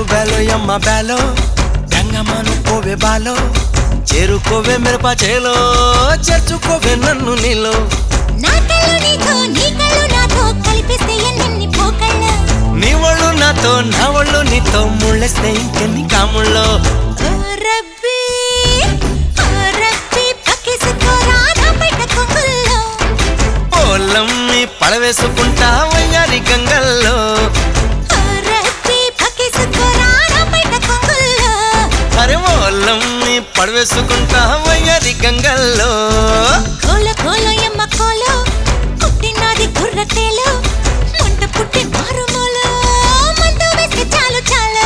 బేలో యమ్మ బేలో గంగమ్మను పోవే బాలో చేరుకోవే మిరప చేలో చేర్చుకోవే నన్ను నీలో నా కళ్ళు నీతో నీ కళ్ళు నాతో కలిపిస్తే ఎన్నెన్ని పోకళ్ళ నీ ఒళ్ళు నాతో నా ఒళ్ళు నీతో ముళ్ళేస్తే ఇంకెన్ని కాముళ్ళో ఓ రబ్బీ ఓ రబ్బీ పక్కేసుకోరా నా బయట కొంగుల్లో పోలమ్మి పడవేసుకుంటా వయ్యారి గంగల్లో ఓ రబ్బీ పక్కేసుకోరా నా బయట కొంగుల్లో అరే ఓలమ్మి పడవేసుకుంటా వయ్యారి గంగల్లో కోల కోల ఎమ్మ కోల పుట్టినది గుర్రతేలో మంట పుట్టి మారుమూల మంట వేస్తే చాలు చాలు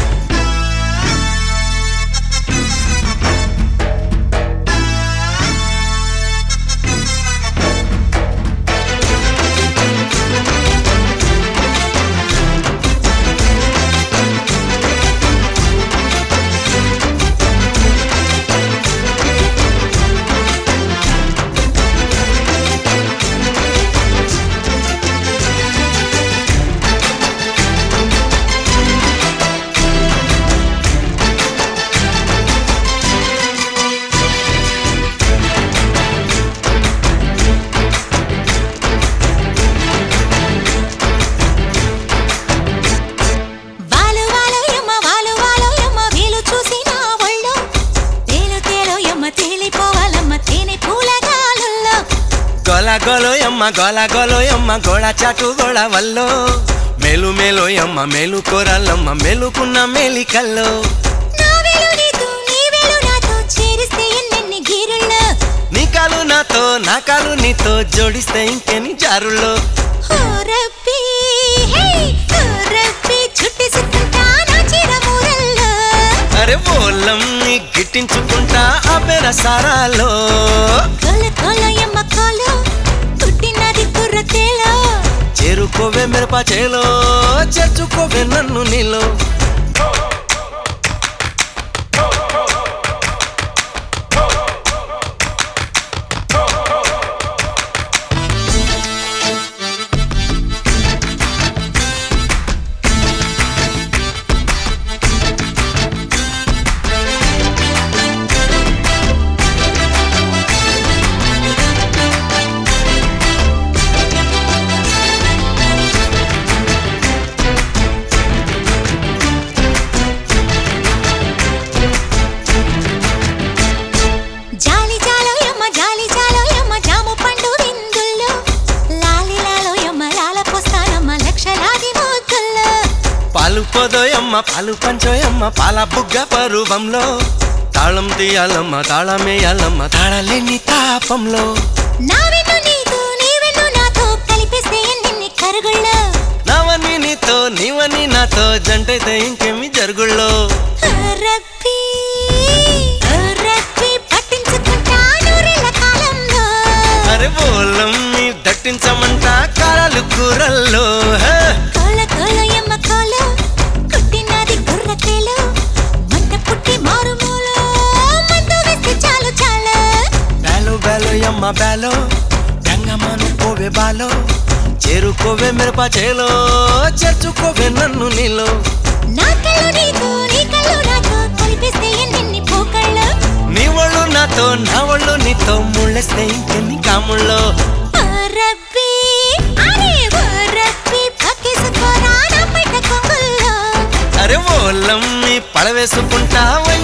వాలు వాలు యమ్మ వాలు వాలు యమ్మ వీలు చూసి నా ఒళ్ళో తేలు తేలు యమ్మ తేలిపోవాలమ్మ తేనె పూల గాలుల్లో గోల గోలో యమ్మ గోల గోలో యమ్మ గోళ చాటు గోళ వల్లో మేలు మేలు యమ్మ మేలు కోరాలమ్మ మేలుకున్న మేలికల్లో నా వేలు నీతో నీ వేలు నాతో చేరిస్తే ఎన్నెన్ని గీరుల్లో నీ కాలు నాతో నా కాలు నీతో జోడిస్తే ఇంకెని జారుల్లో ఓ రబ్బీ హే ఓ రబ్బీ చుట్టేసుకుంటా నా చీర మూరల్లో అరే ఓలం నీ గిట్టించుకుంటా ఆ పెర సారాలో కోల కోల యమ్మ కోల పుట్టినది గుర్రతేలో చేరుకోవే మిరప చేలో చేర్చుకోవే నన్ను నీలో జాలి జాలో యమ్మ జాలి జాలో యమ్మ జాము పండు విందుల్లో లాలి లాలో యమ్మ లాల పోస్తానమ్మ లక్షలాది మోతుల్లో పాలు పోదోయమ్మ పాలు పంచోయమ్మ పాల బుగ్గ పరువంలో తాళం తీయాలమ్మ తాళమేయాలమ్మ తాళలేని తాపంలో నా వెన్ను నీతో నీ వెన్ను నాతో కలిపిస్తే ఎన్నెన్ని కరుగుళ్ళో నావని నీతో నీవని నాతో జంటైతే ఇంకేమి జరుగుళ్ళో ఓ రబ్బీ ఓ రబ్బీ పట్టించుకుంటా నూరేళ్ల కాలంలో అరే బోలం నీ దట్టించమంట కారాలు కూరల్లో హే. కోల కోల యమ్మ కోల కుట్టినది గుర్రతేలో మంట పుట్టి మారుమూల మంట వేస్తే చాలు చాలు బేలో బేలో యమ్మ బేలో గంగమ్మను పోవే బాలో చేరుకోవే మిరప చేలో చేర్చుకోవే నన్ను నీలో నా కళ్ళు నీతో నీ కళ్ళు నాతో కలిపిస్తే ఎన్నెన్ని పోకళ్ళు నీ ఒళ్ళు నాతో నా ఒళ్ళు నీతో ముళ్ళేస్తే ఇంకెన్ని కాముళ్ళో ఓ రబ్బీ అరే ఓ రబ్బీ పక్కేసుకోరా నా పైట కొంగుల్లో అరే ఓలం నీ పడవేసుకుంటా